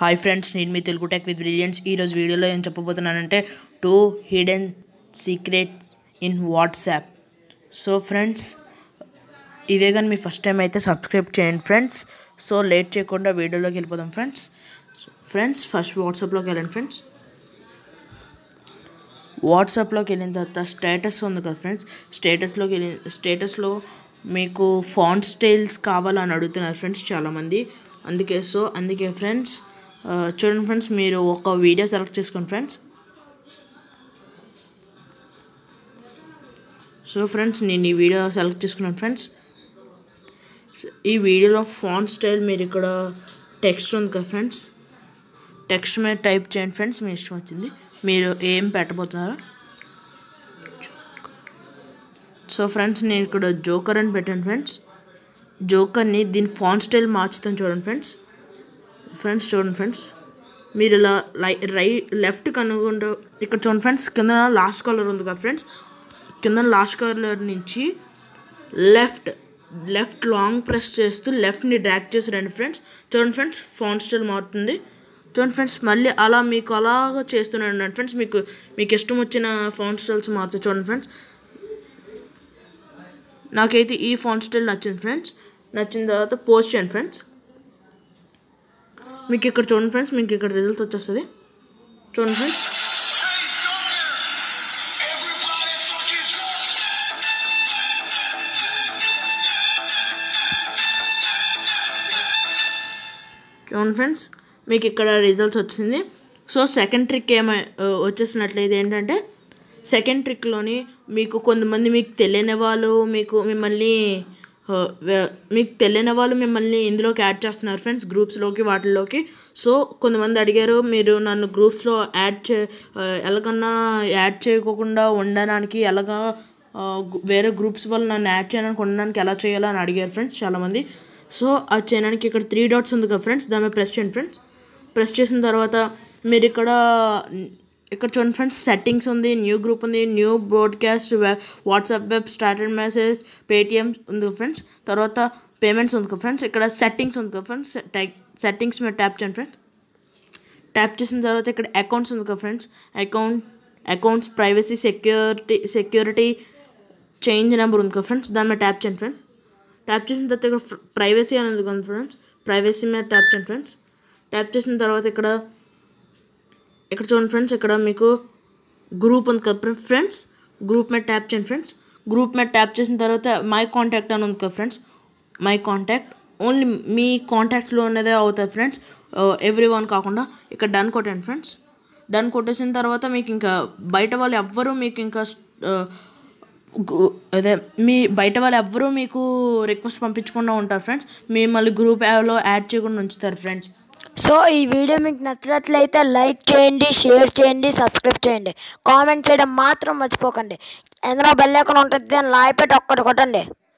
Hi friends నేను మీ Telugu tech with brilliance ఈరోజు వీడియోలో ఏం చెప్పబోతున్నానంటే two hidden secrets in WhatsApp so friends ఇదే కానీ మీ ఫస్ట్ టైం అయితే సబ్స్క్రైబ్ చేయండి ఫ్రెండ్స్ సో లేట్ చేయకుండా వీడియోలోకి వెళ్ళిపోదాం ఫ్రెండ్స్ ఫ్రెండ్స్ ఫస్ట్ వాట్సాప్లోకి వెళ్ళండి ఫ్రెండ్స్ వాట్సాప్లోకి వెళ్ళిన తర్వాత స్టేటస్ ఉంది కదా ఫ్రెండ్స్ స్టేటస్లోకి వెళ్ళి స్టేటస్లో మీకు ఫాంట్ స్టైల్స్ కావాలని అడుగుతున్నారు ఫ్రెండ్స్ చాలామంది అందుకే సో అందుకే ఫ్రెండ్స్ ఆ, చూడండి ఫ్రెండ్స్ మీరు ఒక వీడియో సెలెక్ట్ చేసుకోండి ఫ్రెండ్స్ సో ఫ్రెండ్స్ నేను ఈ వీడియో సెలెక్ట్ చేసుకున్నాను ఫ్రెండ్స్ ఈ వీడియోలో ఫాంట్ స్టైల్ మీరు ఇక్కడ టెక్స్ట్ ఉంది కదా ఫ్రెండ్స్ టెక్స్ట్ మీద టైప్ చేయండి ఫ్రెండ్స్ మీ ఇష్టం వచ్చింది మీరు ఏం పెట్టబోతున్నారు సో ఫ్రెండ్స్ నేను ఇక్కడ జోకర్ అని పెట్టాను ఫ్రెండ్స్ జోకర్ని దీని ఫాంట్ స్టైల్ మార్చుతాను చూడండి ఫ్రెండ్స్ ఫ్రెండ్స్ చూడండి ఫ్రెండ్స్ మీరు ఇలా లై రైట్ లెఫ్ట్ కనుగొంటూ ఇక్కడ చూడండి ఫ్రెండ్స్ కింద లాస్ట్ కలర్ ఉంది కదా ఫ్రెండ్స్ కింద లాస్ట్ కలర్ నుంచి లెఫ్ట్ లెఫ్ట్ లాంగ్ ప్రెస్ చేస్తూ లెఫ్ట్ని డ్రాక్ చేసి రండి ఫ్రెండ్స్ చూడండి ఫ్రెండ్స్ ఫాంట్ స్టైల్ మారుతుంది చూడండి ఫ్రెండ్స్ మళ్ళీ అలా మీకు అలాగా చేస్తున్నాను ఫ్రెండ్స్ మీకు మీకు ఇష్టం వచ్చిన ఫాంట్ స్టైల్స్ మారుతాయి చూడండి ఫ్రెండ్స్ నాకైతే ఈ ఫాంట్ స్టైల్ నచ్చింది ఫ్రెండ్స్ నచ్చిన తర్వాత పోస్ట్ చేయండి ఫ్రెండ్స్ మీకు ఇక్కడ చూడండి ఫ్రెండ్స్ మీకు ఇక్కడ రిజల్ట్స్ వచ్చేస్తుంది చూడండి ఫ్రెండ్స్ Everybody fucking jump! చూడండి ఫ్రెండ్స్ మీకు ఇక్కడ రిజల్ట్స్ వచ్చింది సో సెకండ్ ట్రిక్ ఏమై ఆ, వచ్చేసినట్లయితే ఏంటంటే సెకండ్ ట్రిక్లోని మీకు కొంతమంది మీకు తెలియని వాళ్ళు మీకు మిమ్మల్ని ఆ, వే- మీకు తెలియని వాళ్ళు మిమ్మల్ని ఇందులోకి యాడ్ చేస్తున్నారు ఫ్రెండ్స్ గ్రూప్స్లోకి వాటిల్లోకి సో కొంతమంది అడిగారు మీరు నన్ను గ్రూప్స్లో యాడ్ చే ఆ, ఎలాగన్నా యాడ్ చేయకోకుండా ఉండడానికి ఎలాగా ఆ, గు- వేరే గ్రూప్స్ వల్ల నన్ను యాడ్ చేయడానికి ఉండడానికి ఎలా చేయాలో అని అడిగారు ఫ్రెండ్స్ చాలామంది సో అది చేయడానికి ఇక్కడ త్రీ డాట్స్ ఉంది కదా ఫ్రెండ్స్ దాని మీద ప్రెస్ చేయండి ఫ్రెండ్స్ ప్రెస్ చేసిన తర్వాత మీరు ఇక్కడ ఇక్కడ చూడండి ఫ్రెండ్స్ సెట్టింగ్స్ ఉంది న్యూ గ్రూప్ ఉంది new broadcast web WhatsApp web started message Paytm ఉంది కదా ఫ్రెండ్స్ తర్వాత పేమెంట్స్ ఉంది కదా ఫ్రెండ్స్ ఇక్కడ సెట్టింగ్స్ ఉంది కదా ఫ్రెండ్స్ సెట్టింగ్స్ మీద ట్యాప్ చేయండి ఫ్రెండ్స్ ట్యాప్ చేసిన తర్వాత ఇక్కడ అకౌంట్స్ ఉంది కదా friends account accounts privacy security security change number ఉంది కదా ఫ్రెండ్స్ దాని మీద ట్యాప్ చేయండి ఫ్రెండ్స్ ట్యాప్ చేసిన తర్వాత ఇక్కడ ప్రైవసీ అనేది ఉంది ఫ్రెండ్స్ ప్రైవసీ మీద ట్యాప్ చేయండి ఫ్రెండ్స్ ట్యాప్ చేసిన తర్వాత ఇక్కడ ఇక్కడ చూడండి ఫ్రెండ్స్ ఇక్కడ మీకు గ్రూప్ ఉంది కదా ఫ్రెండ్స్ గ్రూప్ మీద ట్యాప్ చేయండి ఫ్రెండ్స్ గ్రూప్ మీద ట్యాప్ చేసిన తర్వాత మై కాంటాక్ట్ అని ఉంది కదా ఫ్రెండ్స్ మై కాంటాక్ట్ ఓన్లీ మీ కాంటాక్ట్స్లో ఉన్నదే అవుతుంది ఫ్రెండ్స్ ఎవ్రీ వన్ కాకుండా ఇక్కడ డన్ కొట్టండి ఫ్రెండ్స్ డన్ కొట్టేసిన తర్వాత మీకు ఇంకా బయట వాళ్ళు ఎవ్వరూ మీకు ఇంకా ఆ, గు- అదే మీ బయట వాళ్ళు ఎవ్వరూ మీకు రిక్వెస్ట్ పంపించకుండా ఉంటారు ఫ్రెండ్స్ మిమ్మల్ని గ్రూప్ యాప్లో యాడ్ చేయకుండా ఉంచుతారు ఫ్రెండ్స్ సో ఈ వీడియో మీకు నచ్చినట్లయితే లైక్ చేయండి షేర్ చేయండి సబ్స్క్రైబ్ చేయండి కామెంట్ చేయడం మాత్రం మర్చిపోకండి ఎందులో బెల్ ఐకాన్ ఉంటుంది దాన్ని లాయపెట్టి ఒక్కటి కొట్టండి